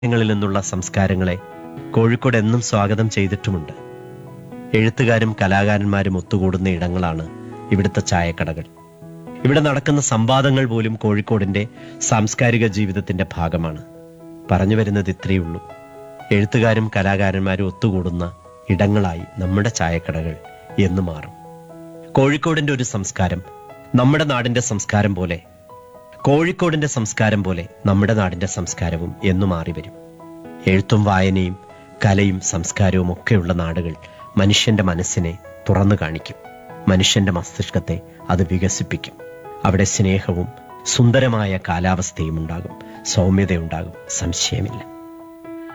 ങ്ങളിൽ നിന്നുള്ള സംസ്കാരങ്ങളെ കോഴിക്കോട് എന്നും സ്വാഗതം ചെയ്തിട്ടുമുണ്ട് എഴുത്തുകാരും കലാകാരന്മാരും ഒത്തുകൂടുന്ന ഇടങ്ങളാണ് ഇവിടുത്തെ ചായക്കടകൾ ഇവിടെ നടക്കുന്ന സംവാദങ്ങൾ പോലും കോഴിക്കോടിന്റെ സാംസ്കാരിക ജീവിതത്തിന്റെ ഭാഗമാണ് പറഞ്ഞു വരുന്നത് ഇത്രയേ ഉള്ളൂ എഴുത്തുകാരും കലാകാരന്മാരും ഒത്തുകൂടുന്ന ഇടങ്ങളായി നമ്മുടെ ചായക്കടകൾ എന്ന് മാറും കോഴിക്കോടിന്റെ ഒരു സംസ്കാരം നമ്മുടെ നാടിന്റെ സംസ്കാരം പോലെ കോഴിക്കോടിന്റെ സംസ്കാരം പോലെ നമ്മുടെ നാടിന്റെ സംസ്കാരവും എന്നു മാറി വരും എഴുത്തും വായനയും കലയും സംസ്കാരവും ഒക്കെയുള്ള നാടുകൾ മനുഷ്യന്റെ മനസ്സിനെ തുറന്നു കാണിക്കും മനുഷ്യന്റെ മസ്തിഷ്കത്തെ അത് വികസിപ്പിക്കും അവിടെ സ്നേഹവും സുന്ദരമായ കാലാവസ്ഥയും ഉണ്ടാകും സൗമ്യതയുണ്ടാകും സംശയമില്ല